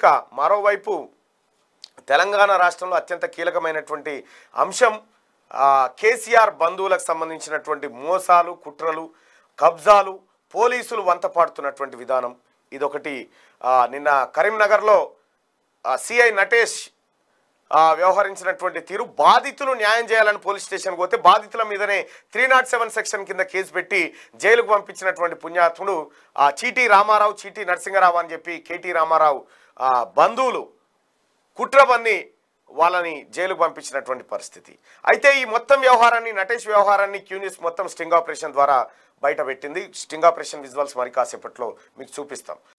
ఇక మరోవైపు తెలంగాణ రాష్ట్రంలో అత్యంత కీలకమైనటువంటి అంశం ఆ, కేసీఆర్ బంధువులకు సంబంధించినటువంటి మోసాలు కుట్రలు కబ్జాలు పోలీసులు వంత పాడుతున్నటువంటి విధానం ఇదొకటి ఆ, నిన్న కరీంనగర్లో సిఐ నటేష్ ఆ, వ్యవహరించినటువంటి తీరు బాధితులు న్యాయం చేయాలని పోలీస్ స్టేషన్కి పోతే బాధితుల మీదనే త్రీ నాట్ సెవెన్ సెక్షన్ కింద కేసు పెట్టి జైలుకు పంపించినటువంటి పుణ్యాత్ముడు ఆ చీటీ రామారావు చీటీ నరసింహరావు అని చెప్పి కేటీ రామారావు ఆ, బంధువులు కుట్రబన్ని వాళ్ళని జైలుకు పంపించినటువంటి పరిస్థితి అయితే ఈ మొత్తం వ్యవహారాన్ని నటేష్ వ్యవహారాన్ని క్యూనిస్ మొత్తం స్టింగ్ ఆపరేషన్ ద్వారా బయట పెట్టింది స్టింగ్ ఆపరేషన్ విజువల్స్ మరి కాసేపట్లో మీకు చూపిస్తాం